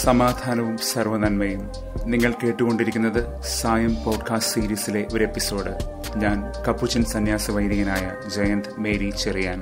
സമാധാനവും സർവനന്മയും നിങ്ങൾ കേട്ടുകൊണ്ടിരിക്കുന്നത് സായം പോഡ്കാസ്റ്റ് സീരീസിലെ ഒരു എപ്പിസോഡ് ഞാൻ കപ്പുച്ചൻ സന്യാസ വൈദികനായ ജയന്ത് മേരി ചെറിയാൻ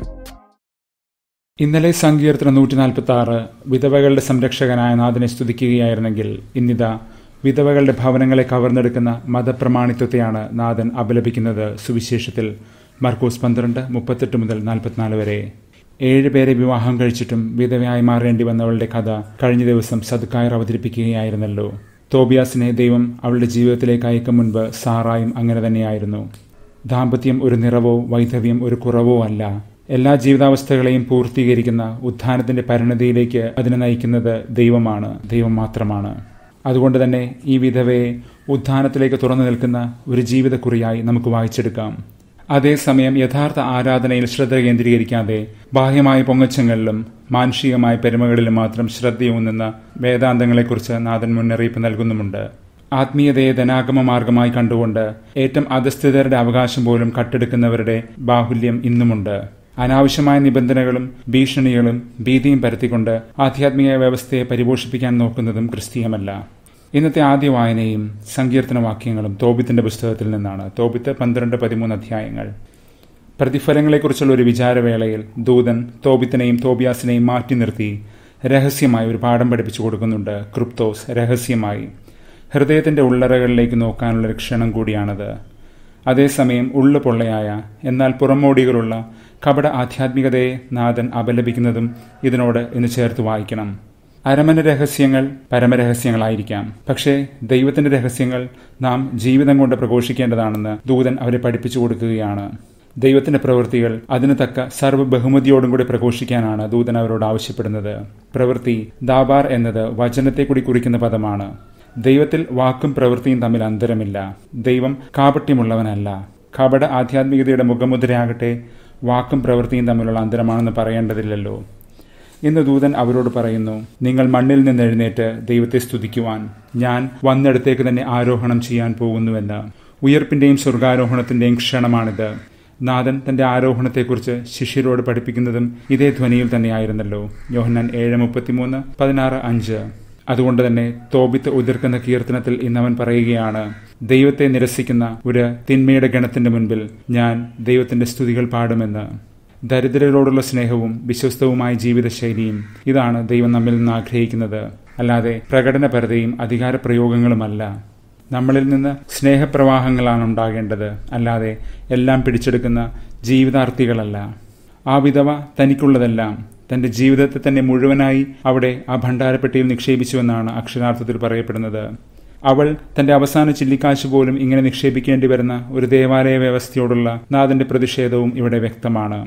ഇന്നലെ സങ്കീർത്തനം നൂറ്റി നാൽപ്പത്തി ആറ് വിധവകളുടെ സംരക്ഷകനായ നാഥനെ സ്തുതിക്കുകയായിരുന്നെങ്കിൽ ഇന്നിതാ വിധവകളുടെ ഭവനങ്ങളെ കവർന്നെടുക്കുന്ന മതപ്രമാണിത്വത്തെയാണ് നാഥൻ അപലപിക്കുന്നത് സുവിശേഷത്തിൽ മർക്കോസ് പന്ത്രണ്ട് മുപ്പത്തെട്ട് മുതൽ നാൽപ്പത്തിനാല് വരെ ഏഴ് പേരെ വിവാഹം കഴിച്ചിട്ടും വിധവയായി മാറേണ്ടി വന്നവളുടെ കഥ കഴിഞ്ഞ ദിവസം സദുക്കായർ അവതരിപ്പിക്കുകയായിരുന്നല്ലോ തോബിയാസിനെ ദൈവം അവളുടെ ജീവിതത്തിലേക്ക് അയക്കും മുൻപ് സാറായും അങ്ങനെ തന്നെയായിരുന്നു ദാമ്പത്യം ഒരു നിറവോ വൈധവ്യം ഒരു കുറവോ അല്ല എല്ലാ ജീവിതാവസ്ഥകളെയും പൂർത്തീകരിക്കുന്ന ഉത്ഥാനത്തിന്റെ പരിണതിയിലേക്ക് അതിനെ നയിക്കുന്നത് ദൈവമാണ് ദൈവം മാത്രമാണ് അതുകൊണ്ട് തന്നെ ഈ വിധവയെ ഉത്ഥാനത്തിലേക്ക് തുറന്നു നിൽക്കുന്ന ഒരു ജീവിതക്കുറിയായി നമുക്ക് വായിച്ചെടുക്കാം അതേസമയം യഥാർത്ഥ ആരാധനയിൽ ശ്രദ്ധ കേന്ദ്രീകരിക്കാതെ ബാഹ്യമായ പൊങ്ങച്ചങ്ങളിലും മാനുഷികമായ പെരുമകളിലും മാത്രം ശ്രദ്ധയൂന്നുന്ന വേദാന്തങ്ങളെക്കുറിച്ച് നാഥൻ മുന്നറിയിപ്പ് നൽകുന്നുമുണ്ട് ആത്മീയതയെ ധനാഗമ മാർഗമായി കണ്ടുകൊണ്ട് ഏറ്റവും അധസ്ഥിതരുടെ അവകാശം പോലും കട്ടെടുക്കുന്നവരുടെ ബാഹുല്യം ഇന്നുമുണ്ട് അനാവശ്യമായ നിബന്ധനകളും ഭീഷണികളും ഭീതിയും പരത്തിക്കൊണ്ട് ആധ്യാത്മിക വ്യവസ്ഥയെ പരിപോഷിപ്പിക്കാൻ നോക്കുന്നതും ക്രിസ്തീയമല്ല ഇന്നത്തെ ആദ്യ വായനയും സങ്കീർത്തന വാക്യങ്ങളും തോബിത്തിന്റെ പുസ്തകത്തിൽ നിന്നാണ് തോബിത്ത് പന്ത്രണ്ട് പതിമൂന്ന് അധ്യായങ്ങൾ പ്രതിഫലങ്ങളെക്കുറിച്ചുള്ള ഒരു വിചാരവേളയിൽ ദൂതൻ തോബിത്തിനെയും തോബിയാസിനെയും മാറ്റി നിർത്തി രഹസ്യമായി ഒരു പാഠം പഠിപ്പിച്ചു കൊടുക്കുന്നുണ്ട് ക്രിപ്തോസ് രഹസ്യമായി ഹൃദയത്തിന്റെ ഉള്ളറകളിലേക്ക് നോക്കാനുള്ള ഒരു ക്ഷണം കൂടിയാണത് അതേസമയം ഉള്ളു പൊള്ളയായ എന്നാൽ പുറമോടികളുള്ള കപട ആധ്യാത്മികതയെ നാഥൻ അപലപിക്കുന്നതും ഇതിനോട് ഇന്ന് ചേർത്ത് വായിക്കണം അരമന രഹസ്യങ്ങൾ പരമരഹസ്യങ്ങളായിരിക്കാം പക്ഷേ ദൈവത്തിന്റെ രഹസ്യങ്ങൾ നാം ജീവിതം കൊണ്ട് പ്രഘോഷിക്കേണ്ടതാണെന്ന് ദൂതൻ അവരെ പഠിപ്പിച്ചു കൊടുക്കുകയാണ് ദൈവത്തിന്റെ പ്രവൃത്തികൾ അതിന് തക്ക സർവ്വ ബഹുമതിയോടും കൂടി പ്രഘോഷിക്കാനാണ് ദൂതൻ അവരോട് ആവശ്യപ്പെടുന്നത് പ്രവൃത്തി ദാബാർ എന്നത് വചനത്തെ കൂടി കുറിക്കുന്ന പദമാണ് ദൈവത്തിൽ വാക്കും പ്രവൃത്തിയും തമ്മിൽ അന്തരമില്ല ദൈവം കാപട്യമുള്ളവനല്ല കപട ആധ്യാത്മികതയുടെ മുഖമുദ്രയാകട്ടെ വാക്കും പ്രവൃത്തിയും തമ്മിലുള്ള അന്തരമാണെന്ന് പറയേണ്ടതില്ലല്ലോ ഇന്ന് ദൂതൻ അവരോട് പറയുന്നു നിങ്ങൾ മണ്ണിൽ നിന്ന് എഴുന്നേറ്റ് ദൈവത്തെ സ്തുതിക്കുവാൻ ഞാൻ വന്നിടത്തേക്ക് തന്നെ ആരോഹണം ചെയ്യാൻ പോകുന്നുവെന്ന് ഉയർപ്പിന്റെയും സ്വർഗാരോഹണത്തിന്റെയും ക്ഷണമാണിത് നാഥൻ തന്റെ ആരോഹണത്തെക്കുറിച്ച് ശിഷ്യരോട് പഠിപ്പിക്കുന്നതും ഇതേ ധ്വനിയിൽ തന്നെയായിരുന്നല്ലോ യോഹന്നാൻ ഏഴ് മുപ്പത്തിമൂന്ന് പതിനാറ് അഞ്ച് അതുകൊണ്ട് തന്നെ തോബിത്ത് ഉതിർക്കുന്ന കീർത്തനത്തിൽ ഇന്നവൻ പറയുകയാണ് ദൈവത്തെ നിരസിക്കുന്ന ഒരു തിന്മയുടെ ഗണത്തിന്റെ മുൻപിൽ ഞാൻ ദൈവത്തിന്റെ സ്തുതികൾ പാടുമെന്ന് ദരിദ്രരോടുള്ള സ്നേഹവും വിശ്വസ്തവുമായ ജീവിതശൈലിയും ഇതാണ് ദൈവം നമ്മിൽ നിന്ന് ആഗ്രഹിക്കുന്നത് അല്ലാതെ പ്രകടനപരതയും അധികാരപ്രയോഗങ്ങളുമല്ല നമ്മളിൽ നിന്ന് സ്നേഹപ്രവാഹങ്ങളാണ് ഉണ്ടാകേണ്ടത് അല്ലാതെ എല്ലാം പിടിച്ചെടുക്കുന്ന ജീവിതാർത്ഥികളല്ല ആ വിധവ തനിക്കുള്ളതെല്ലാം തന്റെ ജീവിതത്തെ തന്നെ മുഴുവനായി അവിടെ ആ ഭണ്ഡാരപ്പെട്ടിയിൽ നിക്ഷേപിച്ചുവെന്നാണ് അക്ഷരാർത്ഥത്തിൽ പറയപ്പെടുന്നത് അവൾ തന്റെ അവസാന ചില്ലിക്കാശ് പോലും ഇങ്ങനെ നിക്ഷേപിക്കേണ്ടി വരുന്ന ഒരു ദേവാലയ വ്യവസ്ഥയോടുള്ള നാഥന്റെ പ്രതിഷേധവും ഇവിടെ വ്യക്തമാണ്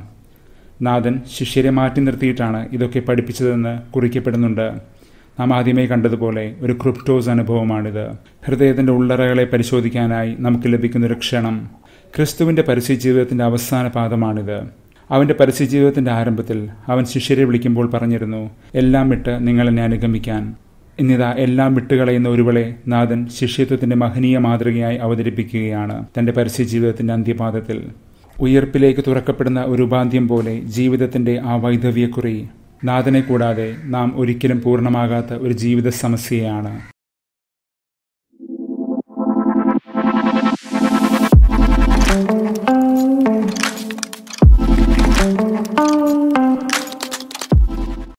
നാഥൻ ശിഷ്യരെ മാറ്റി നിർത്തിയിട്ടാണ് ഇതൊക്കെ പഠിപ്പിച്ചതെന്ന് കുറിക്കപ്പെടുന്നുണ്ട് നാം ആദ്യമേ കണ്ടതുപോലെ ഒരു ക്രിപ്റ്റോസ് അനുഭവമാണിത് ഹൃദയത്തിന്റെ ഉള്ളറകളെ പരിശോധിക്കാനായി നമുക്ക് ലഭിക്കുന്ന ഒരു ക്ഷണം ക്രിസ്തുവിന്റെ പരസ്യ ജീവിതത്തിന്റെ അവസാന പാദമാണിത് അവന്റെ പരസ്യ ജീവിതത്തിന്റെ ആരംഭത്തിൽ അവൻ ശിഷ്യരെ വിളിക്കുമ്പോൾ പറഞ്ഞിരുന്നു എല്ലാം വിട്ട് നിങ്ങൾ എന്നെ അനുഗമിക്കാൻ ഇന്നിതാ എല്ലാം വിട്ടുകളയുന്ന ഒരുവളെ നാഥൻ ശിഷ്യത്വത്തിന്റെ മഹനീയ മാതൃകയായി അവതരിപ്പിക്കുകയാണ് തന്റെ പരസ്യ ജീവിതത്തിന്റെ അന്ത്യപാദത്തിൽ ഉയർപ്പിലേക്ക് തുറക്കപ്പെടുന്ന ഒരു ഉപാന്ത്യം പോലെ ജീവിതത്തിന്റെ ആ വൈധവ്യക്കുറി നാഥനെ കൂടാതെ നാം ഒരിക്കലും പൂർണ്ണമാകാത്ത ഒരു ജീവിത സമസ്യയാണ്